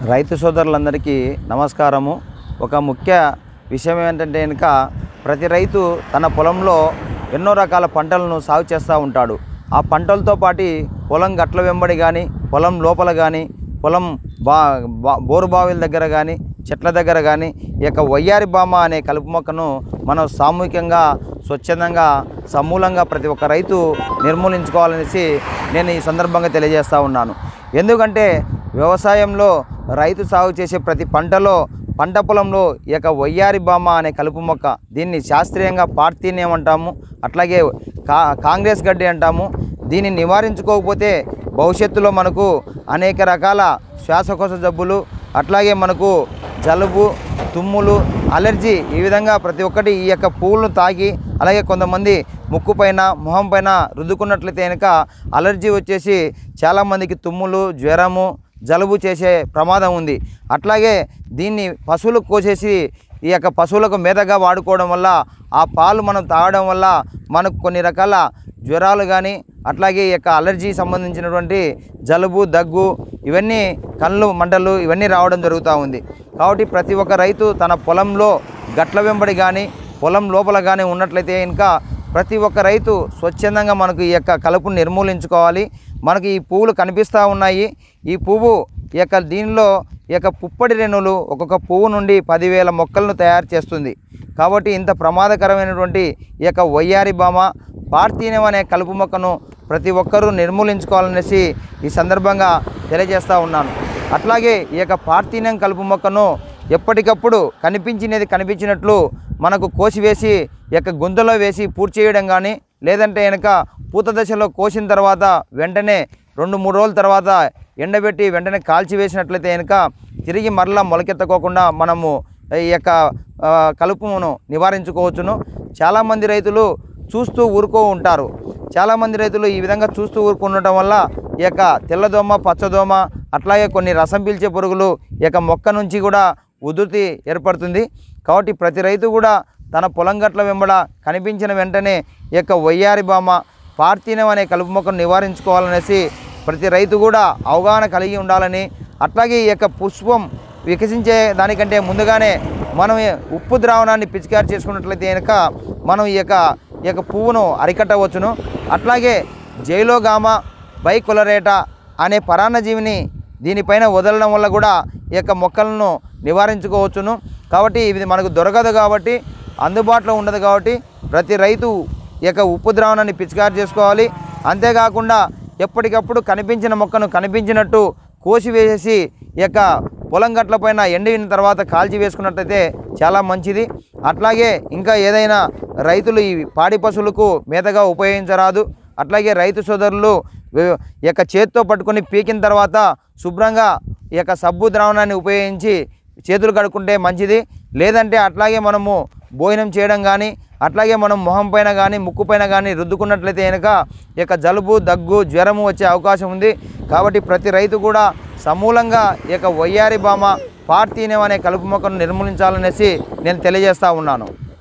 రైతు సోదరులందరికీ నమస్కారము ఒక ముఖ్య విషయం ఏంటంటే కనుక ప్రతి రైతు తన పొలంలో ఎన్నో రకాల పంటలను సాగు చేస్తూ ఉంటాడు ఆ పంటలతో పాటు పొలం గట్ల వెంబడి కానీ పొలం లోపల కానీ పొలం బా బా బోరు బావిల దగ్గర కానీ చెట్ల దగ్గర కానీ ఈ యొక్క వయ్యారి బామ అనే కలుపు మొక్కను మనం సామూహికంగా స్వచ్ఛందంగా సమూలంగా ప్రతి ఒక్క రైతు నిర్మూలించుకోవాలనేసి నేను ఈ సందర్భంగా తెలియజేస్తూ ఉన్నాను ఎందుకంటే వ్యవసాయంలో రైతు సాగు చేసే ప్రతి పంటలో పంట పొలంలో ఈ యొక్క వయ్యారి బామ అనే కలుపు మొక్క దీన్ని శాస్త్రీయంగా పార్తీనియం అంటాము అట్లాగే కా కాంగ్రెస్ గడ్డి అంటాము దీన్ని నివారించుకోకపోతే భవిష్యత్తులో మనకు అనేక రకాల శ్వాసకోశ జబ్బులు అట్లాగే మనకు జలుబు తుమ్ములు అలర్జీ ఈ విధంగా ప్రతి ఒక్కటి ఈ యొక్క పువ్వులను తాకి అలాగే కొంతమంది ముక్కు పైన మొహం పైన రుద్దుకున్నట్లయితే కనుక అలర్జీ వచ్చేసి చాలామందికి తుమ్ములు జ్వరము జలుబు చేసే ప్రమాదం ఉంది అట్లాగే దీన్ని పశువులకు కోసేసి ఈ యొక్క పశువులకు మేతగా వాడుకోవడం వల్ల ఆ పాలు మనం తాగడం వల్ల మనకు కొన్ని రకాల జ్వరాలు కానీ అట్లాగే ఈ యొక్క అలర్జీ సంబంధించినటువంటి జలుబు దగ్గు ఇవన్నీ కళ్ళు మంటలు ఇవన్నీ రావడం జరుగుతూ ఉంది కాబట్టి ప్రతి ఒక్క రైతు తన పొలంలో గట్ల వెంబడి కానీ పొలం లోపల కానీ ఉన్నట్లయితే ఇంకా ప్రతి ఒక్క రైతు స్వచ్ఛందంగా మనకు ఈ యొక్క కలుపును నిర్మూలించుకోవాలి మనకి ఈ పువ్వులు కనిపిస్తూ ఉన్నాయి ఈ పువ్వు ఈ యొక్క దీనిలో ఈ యొక్క పుప్పడి రేణువులు ఒక్కొక్క పువ్వు నుండి పదివేల మొక్కలను తయారు చేస్తుంది కాబట్టి ఇంత ప్రమాదకరమైనటువంటి ఈ యొక్క వయ్యారి బామ పార్థీనం అనే కలుపు మొక్కను ప్రతి ఒక్కరూ నిర్మూలించుకోవాలనేసి ఈ సందర్భంగా తెలియజేస్తూ ఉన్నాను అట్లాగే ఈ యొక్క పార్థీనం కలుపు మొక్కను ఎప్పటికప్పుడు కనిపించినది కనిపించినట్లు మనకు కోసివేసి ఈ యొక్క గుంతలో వేసి పూర్తి చేయడం కానీ లేదంటే కనుక పూత దశలో కోసిన తర్వాత వెంటనే రెండు మూడు రోజుల తర్వాత ఎండబెట్టి వెంటనే కాల్చి వేసినట్లయితే కనుక తిరిగి మరలా మొలకెత్తకోకుండా మనము ఈ యొక్క ఆ, కలుపును నివారించుకోవచ్చును చాలామంది రైతులు చూస్తూ ఊరుకో ఉంటారు చాలామంది రైతులు ఈ విధంగా చూస్తూ ఊరుకుండటం వల్ల ఈ యొక్క తెల్లదోమ పచ్చదోమ అట్లాగే కొన్ని రసం పీల్చే పురుగులు ఈ యొక్క మొక్క నుంచి కూడా ఉధృతి ఏర్పడుతుంది కాబట్టి ప్రతి రైతు కూడా తన పొలం గట్ల వెంబడ కనిపించిన వెంటనే ఈ యొక్క వయ్యారి బామ పార్థీనం అనే కలుపు మొక్కను నివారించుకోవాలనేసి ప్రతి రైతు కూడా అవగాహన కలిగి ఉండాలని అట్లాగే ఈ యొక్క పుష్పం వికసించే దానికంటే ముందుగానే మనం ఈ ఉప్పు ద్రావణాన్ని పిచికారి చేసుకున్నట్లయితే కనుక మనం ఈ యొక్క ఈ యొక్క పువ్వును అరికట్టవచ్చును అట్లాగే జైలోగామా బైకొలరేటా అనే పరాన్నజీవిని దీనిపైన వదలడం వల్ల కూడా ఈ యొక్క మొక్కలను నివారించుకోవచ్చును కాబట్టి ఇది మనకు దొరకదు కాబట్టి అందుబాటులో ఉండదు కాబట్టి ప్రతి రైతు ఈ యొక్క ఉప్పు ద్రావణాన్ని పిచికారి చేసుకోవాలి అంతేకాకుండా ఎప్పటికప్పుడు కనిపించిన మొక్కను కనిపించినట్టు కోసివేసేసి ఈ యొక్క పొలం గట్ల పైన ఎండిన తర్వాత కాల్చి వేసుకున్నట్టయితే చాలా మంచిది అట్లాగే ఇంకా ఏదైనా రైతులు ఈ పాడి పశువులకు మేతగా ఉపయోగించరాదు అట్లాగే రైతు సోదరులు వి- ఈ యొక్క చేతితో పట్టుకొని పీకిన తర్వాత శుభ్రంగా ఈ యొక్క సబ్బు ద్రావణాన్ని ఉపయోగించి చేతులు కడుక్కుంటే మంచిది లేదంటే అట్లాగే మనము భోజనం చేయడం కానీ అట్లాగే మనం మొహం పైన కానీ ముక్కు పైన కానీ రుద్దుకున్నట్లయితే కనుక ఈ యొక్క జలుబు దగ్గు జ్వరము వచ్చే అవకాశం ఉంది కాబట్టి ప్రతి రైతు కూడా సమూలంగా ఈ యొక్క వయ్యారి బామ పార్థీనం అనే కలుపు మొక్కను నిర్మూలించాలనేసి నేను తెలియజేస్తా ఉన్నాను